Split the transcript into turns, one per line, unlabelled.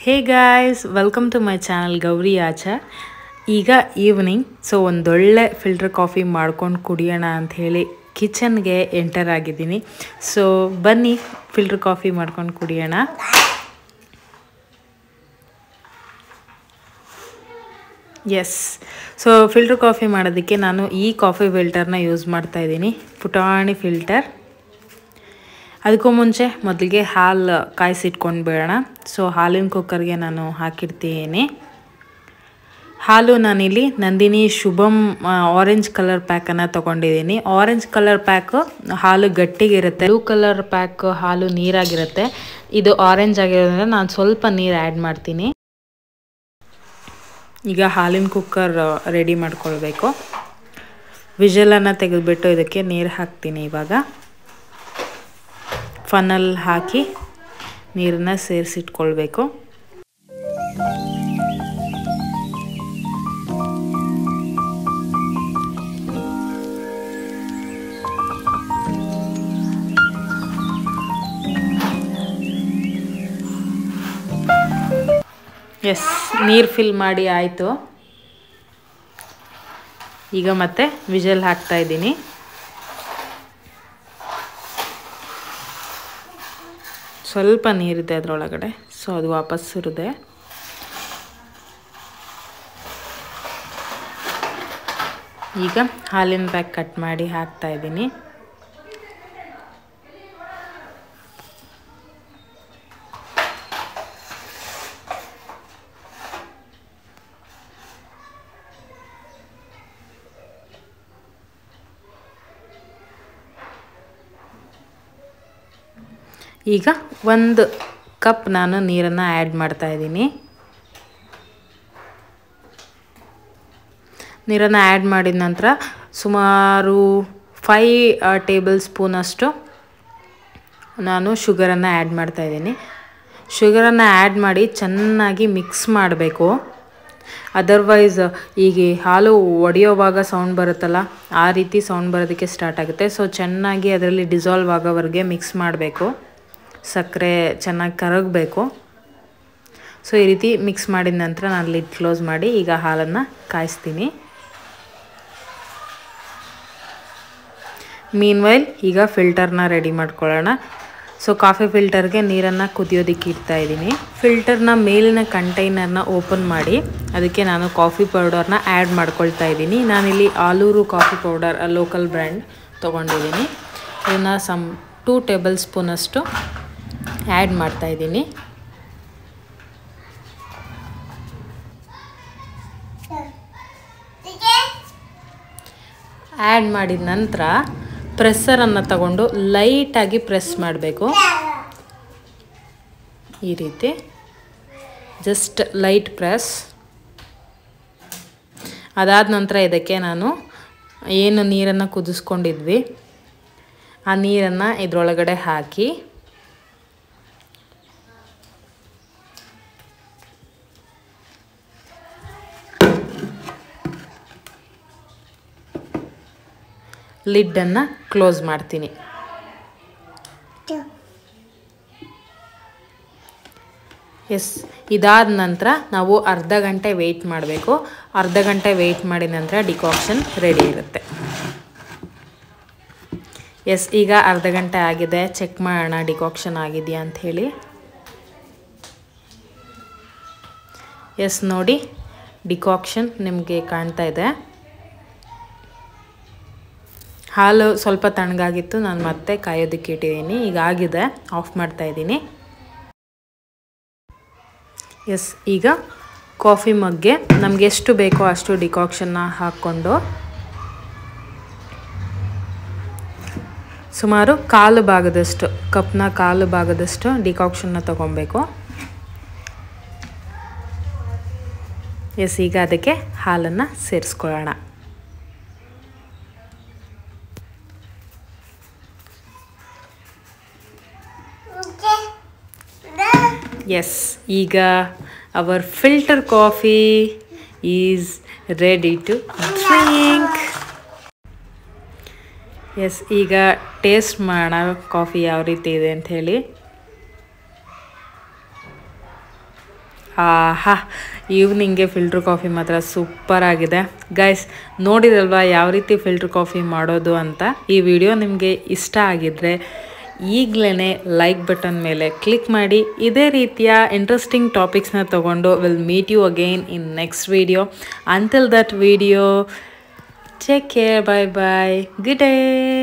hey guys welcome to my channel Gowri Achar ಈಗ evening so ಒಂದೊಳ್ಳೆ filter coffee ಮಾಡ್ಕೊಂಡು ಕುಡಿಯೋಣ ಅಂತ ಹೇಳಿ ಕಿಚನ್ಗೆ ಎಂಟರ್ ಆಗಿದ್ದೀನಿ ಸೊ ಬನ್ನಿ ಫಿಲ್ಟರ್ ಕಾಫಿ ಮಾಡ್ಕೊಂಡು ಕುಡಿಯೋಣ ಎಸ್ ಸೊ ಫಿಲ್ಟರ್ ಕಾಫಿ ಮಾಡೋದಕ್ಕೆ ನಾನು ಈ ಕಾಫಿ ಫಿಲ್ಟರ್ನ ಯೂಸ್ ಮಾಡ್ತಾ ಇದ್ದೀನಿ ಪುಟಾಣಿ ಫಿಲ್ಟರ್ ಅದಕ್ಕೂ ಮುಂಚೆ ಮೊದಲಿಗೆ ಹಾಲು ಕಾಯಿಸಿಟ್ಕೊಂಡು ಬೇಡ ಸೊ ಹಾಲಿನ ಕುಕ್ಕರ್ಗೆ ನಾನು ಹಾಕಿಡ್ತೀನಿ ಹಾಲು ನಾನಿಲ್ಲಿ ನಂದಿನಿ ಶುಭಮ್ ಆರೆಂಜ್ ಕಲರ್ ಪ್ಯಾಕನ್ನು ತೊಗೊಂಡಿದ್ದೀನಿ ಆರೆಂಜ್ ಕಲರ್ ಪ್ಯಾಕು ಹಾಲು ಗಟ್ಟಿಗಿರುತ್ತೆ ಬ್ಲೂ ಕಲರ್ ಪ್ಯಾಕ್ ಹಾಲು ನೀರಾಗಿರುತ್ತೆ ಇದು ಆರೆಂಜ್ ಆಗಿರೋದ್ರಿಂದ ನಾನು ಸ್ವಲ್ಪ ನೀರು ಆ್ಯಡ್ ಮಾಡ್ತೀನಿ ಈಗ ಹಾಲಿನ ಕುಕ್ಕರ್ ರೆಡಿ ಮಾಡ್ಕೊಳ್ಬೇಕು ವಿಜಲನ್ನು ತೆಗೆದುಬಿಟ್ಟು ಇದಕ್ಕೆ ನೀರು ಹಾಕ್ತೀನಿ ಇವಾಗ ಫನಲ್ ಹಾಕಿ ನೀರನ್ನ ಸೇರಿಸಿಟ್ಕೊಳ್ಬೇಕು ಎಸ್ ನೀರು ಫಿಲ್ ಮಾಡಿ ಆಯಿತು ಈಗ ಮತ್ತೆ ವಿಜಲ್ ಹಾಕ್ತಾ ಇದ್ದೀನಿ ಸ್ವಲ್ಪ ನೀರಿದೆ ಅದರೊಳಗಡೆ ಸೊ ಅದು ವಾಪಸ್ ಸುರಿದೆ ಈಗ ಹಾಲಿನ ಪ್ಯಾಕ್ ಕಟ್ ಮಾಡಿ ಹಾಕ್ತಾ ಇದ್ದೀನಿ ಈಗ ಒಂದು ಕಪ್ ನಾನು ನೀರನ್ನು ಆ್ಯಡ್ ಮಾಡ್ತಾ ಇದ್ದೀನಿ ನೀರನ್ನು ಆ್ಯಡ್ ಮಾಡಿದ ನಂತರ ಸುಮಾರು ಫೈ ಟೇಬಲ್ ಸ್ಪೂನಷ್ಟು ನಾನು ಶುಗರನ್ನು ಆ್ಯಡ್ ಮಾಡ್ತಾ ಇದ್ದೀನಿ ಶುಗರನ್ನು ಆ್ಯಡ್ ಮಾಡಿ ಚೆನ್ನಾಗಿ ಮಿಕ್ಸ್ ಮಾಡಬೇಕು ಅದರ್ವೈಸ್ ಈಗ ಹಾಲು ಒಡೆಯೋವಾಗ ಸೌಂಡ್ ಬರುತ್ತಲ್ಲ ಆ ರೀತಿ ಸೌಂಡ್ ಬರೋದಕ್ಕೆ ಸ್ಟಾರ್ಟ್ ಆಗುತ್ತೆ ಸೊ ಚೆನ್ನಾಗಿ ಅದರಲ್ಲಿ ಡಿಸಾಲ್ವ್ ಆಗೋವರೆಗೆ ಮಿಕ್ಸ್ ಮಾಡಬೇಕು ಸಕ್ಕರೆ ಚೆನ್ನಾಗಿ ಕರಗಬೇಕು ಸೊ ಈ ರೀತಿ ಮಿಕ್ಸ್ ಮಾಡಿದ ನಂತರ ನಾನು ಲಿಡ್ ಕ್ಲೋಸ್ ಮಾಡಿ ಈಗ ಹಾಲನ್ನು ಕಾಯಿಸ್ತೀನಿ ಮೀನ್ವೈಲ್ ಈಗ ಫಿಲ್ಟರ್ನ ರೆಡಿ ಮಾಡ್ಕೊಳ್ಳೋಣ ಸೊ ಕಾಫಿ ಫಿಲ್ಟರ್ಗೆ ನೀರನ್ನು ಕುದಿಯೋದಕ್ಕೆ ಇಡ್ತಾ ಇದ್ದೀನಿ ಫಿಲ್ಟರ್ನ ಮೇಲಿನ ಕಂಟೈನರ್ನ ಓಪನ್ ಮಾಡಿ ಅದಕ್ಕೆ ನಾನು ಕಾಫಿ ಪೌಡರ್ನ ಆ್ಯಡ್ ಮಾಡ್ಕೊಳ್ತಾ ಇದ್ದೀನಿ ನಾನಿಲ್ಲಿ Aluru coffee powder local brand ತೊಗೊಂಡಿದ್ದೀನಿ ಇದನ್ನು ಸಮ್ ಟೂ ಟೇಬಲ್ ಸ್ಪೂನಷ್ಟು ಆ್ಯಡ್ ಮಾಡ್ತಾ ಇದ್ದೀನಿ ಆ್ಯಡ್ ಮಾಡಿದ ನಂತರ ಪ್ರೆಸ್ಸರನ್ನು ತಗೊಂಡು ಲೈಟಾಗಿ ಪ್ರೆಸ್ ಮಾಡಬೇಕು ಈ ರೀತಿ ಜಸ್ಟ್ ಲೈಟ್ ಪ್ರೆಸ್ ಅದಾದ ನಂತರ ಇದಕ್ಕೆ ನಾನು ಏನು ನೀರನ್ನು ಕುದಿಸ್ಕೊಂಡಿದ್ವಿ ಆ ನೀರನ್ನು ಇದರೊಳಗಡೆ ಹಾಕಿ ಲಿಡ್ಡನ್ನು ಕ್ಲೋಸ್ ಮಾಡ್ತೀನಿ ಎಸ್ ಇದಾದ ನಂತರ ನಾವು ಅರ್ಧ ಗಂಟೆ ವೆಯ್ಟ್ ಮಾಡಬೇಕು ಅರ್ಧ ಗಂಟೆ ವೆಯ್ಟ್ ಮಾಡಿದ ನಂತರ ಡಿಕಾಕ್ಷನ್ ರೆಡಿ ಇರುತ್ತೆ ಎಸ್ ಈಗ ಅರ್ಧ ಗಂಟೆ ಆಗಿದೆ ಚೆಕ್ ಮಾಡೋಣ ಡಿಕಾಕ್ಷನ್ ಆಗಿದೆಯಾ ಅಂಥೇಳಿ ಎಸ್ ನೋಡಿ ಡಿಕಾಕ್ಷನ್ ನಿಮಗೆ ಕಾಣ್ತಾ ಇದೆ ಹಾಲು ಸ್ವಲ್ಪ ತಣ್ಣಗಾಗಿತ್ತು ನಾನು ಮತ್ತೆ ಕಾಯೋದಕ್ಕೆ ಇಟ್ಟಿದ್ದೀನಿ ಈಗ ಆಗಿದೆ ಆಫ್ ಮಾಡ್ತಾ ಇದ್ದೀನಿ ಎಸ್ ಈಗ ಕಾಫಿ ಮಗ್ಗೆ ನಮಗೆ ಎಷ್ಟು ಬೇಕೋ ಅಷ್ಟು ಡಿಕಾಕ್ಷನ್ನ ಹಾಕ್ಕೊಂಡು ಸುಮಾರು ಕಾಲು ಭಾಗದಷ್ಟು ಕಪ್ನ ಕಾಲು ಭಾಗದಷ್ಟು ಡಿಕಾಕ್ಷನ್ನ ತಗೊಬೇಕು ಎಸ್ ಈಗ ಅದಕ್ಕೆ ಹಾಲನ್ನು ಸೇರಿಸ್ಕೊಳ್ಳೋಣ ಎಸ್ ಈಗ our filter coffee is ready to drink yes ಈಗ ಟೇಸ್ಟ್ ಮಾಡೋಣ ಕಾಫಿ ಯಾವ ರೀತಿ ಇದೆ ಅಂತ ಹೇಳಿ ಆಹಾ ಈವ್ನಿಂಗ್ಗೆ ಫಿಲ್ಟ್ರ್ ಕಾಫಿ ಮಾತ್ರ ಸೂಪರ್ ಆಗಿದೆ ಗೈಸ್ ನೋಡಿರಲ್ವಾ ಯಾವ ರೀತಿ ಫಿಲ್ಟ್ರ್ ಕಾಫಿ ಮಾಡೋದು ಅಂತ ಈ ವಿಡಿಯೋ ನಿಮಗೆ ಇಷ್ಟ ಆಗಿದ್ರೆ ಈಗಲೇ ಲೈಕ್ ಬಟನ್ ಮೇಲೆ ಕ್ಲಿಕ್ ಮಾಡಿ ಇದೇ ರೀತಿಯ ಇಂಟ್ರೆಸ್ಟಿಂಗ್ ಟಾಪಿಕ್ಸ್ನ ತಗೊಂಡು will meet you again in next video until that video take care bye bye good day